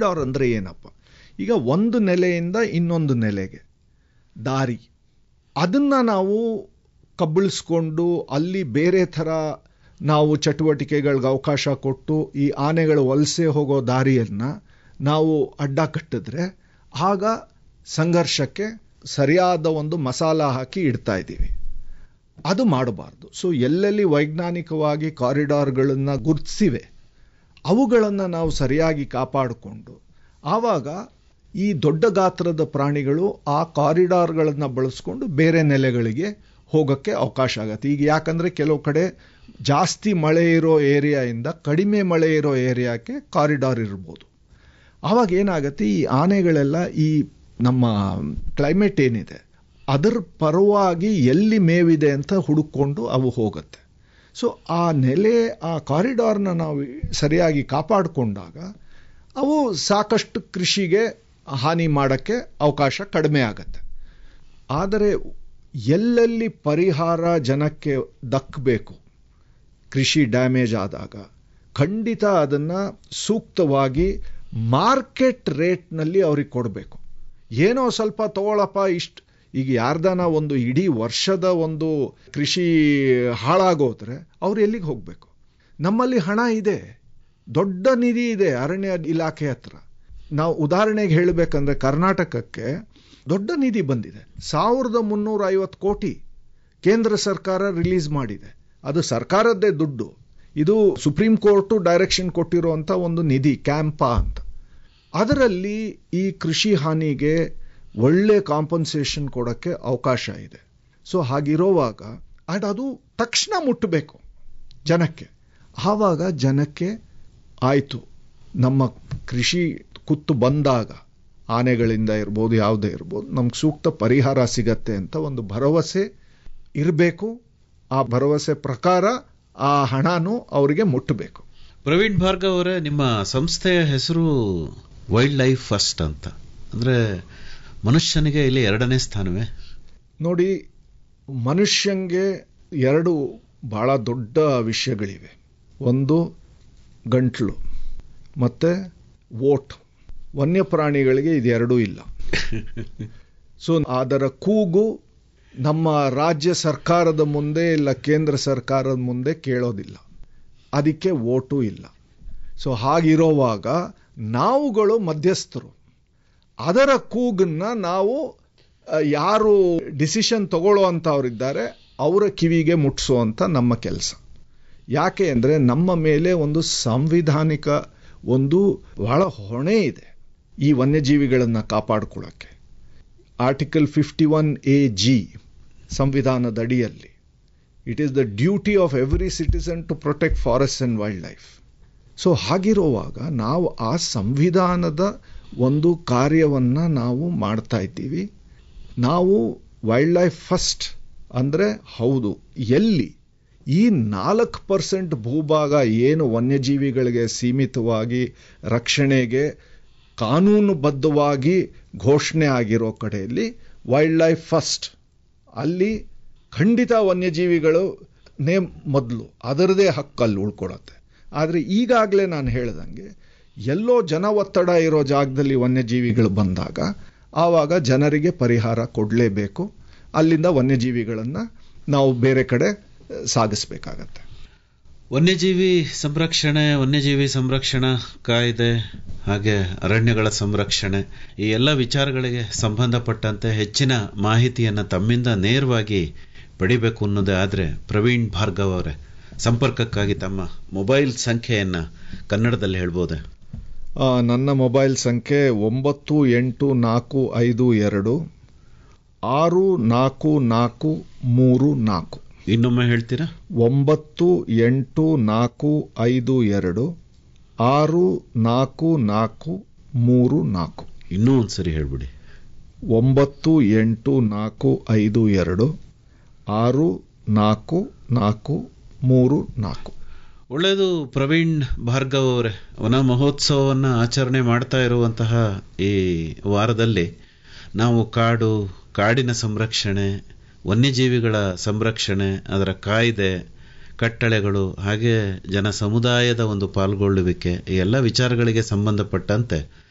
corridor ಅಂದರೆ ಏನಪ್ಪ ಈಗ ಒಂದು ನೆಲೆಯಿಂದ ಇನ್ನೊಂದು ನೆಲೆಗೆ ದಾರಿ ಅದನ್ನು ನಾವು ಕಬ್ಬಳಿಸ್ಕೊಂಡು ಅಲ್ಲಿ ಬೇರೆ ಥರ ನಾವು ಚಟುವಟಿಕೆಗಳಿಗೆ ಅವಕಾಶ ಕೊಟ್ಟು ಈ ಆನೆಗಳು ವಲಸೆ ಹೋಗೋ ದಾರಿಯನ್ನು ನಾವು ಅಡ್ಡ ಕಟ್ಟಿದ್ರೆ ಆಗ ಸಂಘರ್ಷಕ್ಕೆ ಸರಿಯಾದ ಒಂದು ಮಸಾಲ ಹಾಕಿ ಇಡ್ತಾ ಇದ್ದೀವಿ ಅದು ಮಾಡಬಾರ್ದು ಸೊ ಎಲ್ಲೆಲ್ಲಿ ವೈಜ್ಞಾನಿಕವಾಗಿ ಕಾರಿಡಾರ್ಗಳನ್ನು ಗುರುತಿಸಿವೆ ಅವುಗಳನ್ನು ನಾವು ಸರಿಯಾಗಿ ಕಾಪಾಡಿಕೊಂಡು ಆವಾಗ ಈ ದೊಡ್ಡ ಗಾತ್ರದ ಪ್ರಾಣಿಗಳು ಆ ಕಾರಿಡಾರ್ಗಳನ್ನು ಬಳಸ್ಕೊಂಡು ಬೇರೆ ನೆಲೆಗಳಿಗೆ ಹೋಗೋಕ್ಕೆ ಅವಕಾಶ ಆಗುತ್ತೆ ಈಗ ಯಾಕಂದರೆ ಕೆಲವು ಕಡೆ ಜಾಸ್ತಿ ಮಳೆ ಇರೋ ಏರಿಯಾಯಿಂದ ಕಡಿಮೆ ಮಳೆ ಇರೋ ಏರಿಯಾಕ್ಕೆ ಕಾರಿಡಾರ್ ಇರ್ಬೋದು ಆವಾಗ ಏನಾಗುತ್ತೆ ಈ ಆನೆಗಳೆಲ್ಲ ಈ ನಮ್ಮ ಕ್ಲೈಮೇಟ್ ಏನಿದೆ ಅದರ ಪರವಾಗಿ ಎಲ್ಲಿ ಮೇವಿದೆ ಅಂತ ಹುಡುಕೊಂಡು ಅವು ಹೋಗುತ್ತೆ ಸೊ ಆ ನೆಲೆ ಆ ಕಾರಿಡಾರ್ನ ನಾವು ಸರಿಯಾಗಿ ಕಾಪಾಡಿಕೊಂಡಾಗ ಅವು ಸಾಕಷ್ಟು ಕೃಷಿಗೆ ಹಾನಿ ಮಾಡೋಕ್ಕೆ ಅವಕಾಶ ಕಡಿಮೆ ಆಗತ್ತೆ ಆದರೆ ಎಲ್ಲೆಲ್ಲಿ ಪರಿಹಾರ ಜನಕ್ಕೆ ದಕ್ಕಬೇಕು ಕೃಷಿ ಡ್ಯಾಮೇಜ್ ಆದಾಗ ಖಂಡಿತ ಅದನ್ನು ಸೂಕ್ತವಾಗಿ ಮಾರ್ಕೆಟ್ ರೇಟ್ನಲ್ಲಿ ಅವ್ರಿಗೆ ಕೊಡಬೇಕು ಏನೋ ಸ್ವಲ್ಪ ತಗೊಳಪ್ಪ ಇಷ್ಟು ಈಗ ಯಾರ್ದಾನ ಒಂದು ಇಡೀ ವರ್ಷದ ಒಂದು ಕೃಷಿ ಹಾಳಾಗೋದ್ರೆ ಅವ್ರು ಎಲ್ಲಿಗೆ ಹೋಗಬೇಕು ನಮ್ಮಲ್ಲಿ ಹಣ ಇದೆ ದೊಡ್ಡ ನಿಧಿ ಇದೆ ಅರಣ್ಯ ಇಲಾಖೆ ಹತ್ರ ನಾವು ಉದಾಹರಣೆಗೆ ಹೇಳಬೇಕಂದ್ರೆ ಕರ್ನಾಟಕಕ್ಕೆ ದೊಡ್ಡ ನಿಧಿ ಬಂದಿದೆ ಸಾವಿರದ ಮುನ್ನೂರ ಐವತ್ತು ಕೋಟಿ ಕೇಂದ್ರ ಸರ್ಕಾರ ರಿಲೀಸ್ ಮಾಡಿದೆ ಅದು ಸರ್ಕಾರದ್ದೇ ದುಡ್ಡು ಇದು ಸುಪ್ರೀಂ ಕೋರ್ಟು ಡೈರೆಕ್ಷನ್ ಕೊಟ್ಟಿರುವಂಥ ಒಂದು ನಿಧಿ ಕ್ಯಾಂಪಾ ಅಂತ ಅದರಲ್ಲಿ ಈ ಕೃಷಿ ಹಾನಿಗೆ ಒಳ್ಳೆ ಕಾಂಪನ್ಸೇಷನ್ ಕೊಡೋಕ್ಕೆ ಅವಕಾಶ ಇದೆ ಸೊ ಹಾಗಿರೋವಾಗ ಅಂಡ್ ಅದು ತಕ್ಷಣ ಮುಟ್ಟಬೇಕು ಜನಕ್ಕೆ ಆವಾಗ ಜನಕ್ಕೆ ಆಯಿತು ನಮ್ಮ ಕೃಷಿ ಕುತ್ತು ಬಂದಾಗ ಆನೆಗಳಿಂದ ಇರ್ಬೋದು ಯಾವುದೇ ಇರ್ಬೋದು ನಮ್ಗೆ ಸೂಕ್ತ ಪರಿಹಾರ ಸಿಗತ್ತೆ ಅಂತ ಒಂದು ಭರವಸೆ ಇರಬೇಕು ಆ ಭರವಸೆ ಪ್ರಕಾರ ಆ ಹಣನೂ ಅವರಿಗೆ ಮುಟ್ಟಬೇಕು ಪ್ರವೀಣ್ ಭಾರ್ಗವ್ ಅವರೇ ನಿಮ್ಮ ಸಂಸ್ಥೆಯ ಹೆಸರು ವೈಲ್ಡ್ ಲೈಫ್ ಫಸ್ಟ್ ಅಂತ ಅಂದ್ರೆ ಮನುಷ್ಯನಿಗೆ ಇಲ್ಲಿ ಎರಡನೇ ಸ್ಥಾನವೇ ನೋಡಿ ಮನುಷ್ಯಂಗೆ ಎರಡು ಬಹಳ ದೊಡ್ಡ ವಿಷಯಗಳಿವೆ ಒಂದು ಗಂಟ್ಲು ಮತ್ತೆ ವೋಟ್ ವನ್ಯಪ್ರಾಣಿಗಳಿಗೆ ಇದೆರಡೂ ಇಲ್ಲ ಸೊ ಅದರ ಕೂಗು ನಮ್ಮ ರಾಜ್ಯ ಸರ್ಕಾರದ ಮುಂದೆ ಇಲ್ಲ ಕೇಂದ್ರ ಸರ್ಕಾರದ ಮುಂದೆ ಕೇಳೋದಿಲ್ಲ ಅದಕ್ಕೆ ವೋಟು ಇಲ್ಲ ಸೊ ಹಾಗಿರೋವಾಗ ನಾವುಗಳು ಮಧ್ಯಸ್ಥರು ಅದರ ಕೂಗನ್ನ ನಾವು ಯಾರು ಡಿಸಿಷನ್ ತಗೊಳ್ಳೋ ಅಂಥವ್ರಿದ್ದಾರೆ ಅವರ ಕಿವಿಗೆ ಮುಟ್ಟಿಸುವಂಥ ನಮ್ಮ ಕೆಲಸ ಯಾಕೆ ಅಂದರೆ ನಮ್ಮ ಮೇಲೆ ಒಂದು ಸಾಂವಿಧಾನಿಕ ಒಂದು ಬಹಳ ಹೊಣೆ ಇದೆ ಈ ವನ್ಯಜೀವಿಗಳನ್ನು ಕಾಪಾಡ್ಕೊಳ್ಳೋಕ್ಕೆ article fifty one A G ಸಂವಿಧಾನದ ಅಡಿಯಲ್ಲಿ it is the duty of every citizen to protect forest and wildlife so ಹಾಗಿರುವಾಗ ನಾವು ಆ ಸಂವಿಧಾನದ ಒಂದು ಕಾರ್ಯವನ್ನು ನಾವು ಮಾಡ್ತಾ ಇದ್ದೀವಿ ನಾವು ವೈಲ್ಡ್ ಲೈಫ್ ಫಸ್ಟ್ ಅಂದರೆ ಹೌದು ಎಲ್ಲಿ ಈ ನಾಲ್ಕು ಪರ್ಸೆಂಟ್ ಭೂಭಾಗ ಏನು ವನ್ಯಜೀವಿಗಳಿಗೆ ಸೀಮಿತವಾಗಿ ರಕ್ಷಣೆಗೆ ಕಾನೂನುಬದ್ಧವಾಗಿ ಘೋಷಣೆ ಆಗಿರೋ ಕಡೆಯಲ್ಲಿ ವೈಲ್ಡ್ ಲೈಫ್ ಫಸ್ಟ್ ಅಲ್ಲಿ ಖಂಡಿತ ವನ್ಯಜೀವಿಗಳು ನೇ ಮೊದಲು ಅದರದೇ ಹಕ್ಕಲ್ಲಿ ಉಳ್ಕೊಳತ್ತೆ ಆದರೆ ಈಗಾಗಲೇ ನಾನು ಹೇಳ್ದಂಗೆ ಎಲ್ಲೋ ಜನ ಒತ್ತಡ ಇರೋ ಜಾಗದಲ್ಲಿ ವನ್ಯಜೀವಿಗಳು ಬಂದಾಗ ಆವಾಗ ಜನರಿಗೆ ಪರಿಹಾರ ಕೊಡಲೇಬೇಕು ಅಲ್ಲಿಂದ ವನ್ಯಜೀವಿಗಳನ್ನು ನಾವು ಬೇರೆ ಕಡೆ ಸಾಗಿಸ್ಬೇಕಾಗತ್ತೆ ವನ್ಯಜೀವಿ ಸಂರಕ್ಷಣೆ ವನ್ಯಜೀವಿ ಸಂರಕ್ಷಣಾ ಕಾಯ್ದೆ ಹಾಗೆ ಅರಣ್ಯಗಳ ಸಂರಕ್ಷಣೆ ಈ ಎಲ್ಲ ವಿಚಾರಗಳಿಗೆ ಸಂಬಂಧಪಟ್ಟಂತೆ ಹೆಚ್ಚಿನ ಮಾಹಿತಿಯನ್ನು ತಮ್ಮಿಂದ ನೇರವಾಗಿ ಪಡಿಬೇಕು ಅನ್ನೋದೇ ಆದರೆ ಪ್ರವೀಣ್ ಭಾರ್ಗವ್ ಅವರೇ ಸಂಪರ್ಕಕ್ಕಾಗಿ ತಮ್ಮ ಮೊಬೈಲ್ ಸಂಖ್ಯೆಯನ್ನು ಕನ್ನಡದಲ್ಲಿ ಹೇಳ್ಬೋದೆ ನನ್ನ ಮೊಬೈಲ್ ಸಂಖ್ಯೆ ಒಂಬತ್ತು ಎಂಟು ನಾಲ್ಕು ಐದು ಎರಡು ಆರು ನಾಲ್ಕು ನಾಲ್ಕು ಮೂರು ನಾಲ್ಕು ಇನ್ನೊಮ್ಮೆ ಹೇಳ್ತೀರಾ ಒಂಬತ್ತು ಎಂಟು ನಾಲ್ಕು ಐದು ಎರಡು ಆರು ನಾಲ್ಕು ನಾಲ್ಕು ಮೂರು ನಾಲ್ಕು ಇನ್ನೂ ಒಂದ್ಸರಿ ಹೇಳ್ಬಿಡಿ ಒಂಬತ್ತು ಎಂಟು ನಾಲ್ಕು ಐದು ಎರಡು ಆರು ನಾಲ್ಕು ನಾಲ್ಕು ಮೂರು ನಾಲ್ಕು ಒಳ್ಳೆಯದು ಪ್ರವೀಣ್ ಭಾರ್ಗವ್ ಅವರೇ ವನ ಮಹೋತ್ಸವವನ್ನು ಆಚರಣೆ ಮಾಡ್ತಾ ಇರುವಂತಹ ಈ ವಾರದಲ್ಲಿ ನಾವು ಕಾಡು ಕಾಡಿನ ಸಂರಕ್ಷಣೆ ವನ್ಯಜೀವಿಗಳ ಸಂರಕ್ಷಣೆ ಅದರ ಕಾಯ್ದೆ ಕಟ್ಟಳೆಗಳು ಹಾಗೆ ಜನ ಸಮುದಾಯದ ಒಂದು ಪಾಲ್ಗೊಳ್ಳುವಿಕೆ ಈ ಎಲ್ಲ ವಿಚಾರಗಳಿಗೆ ಸಂಬಂಧಪಟ್ಟಂತೆ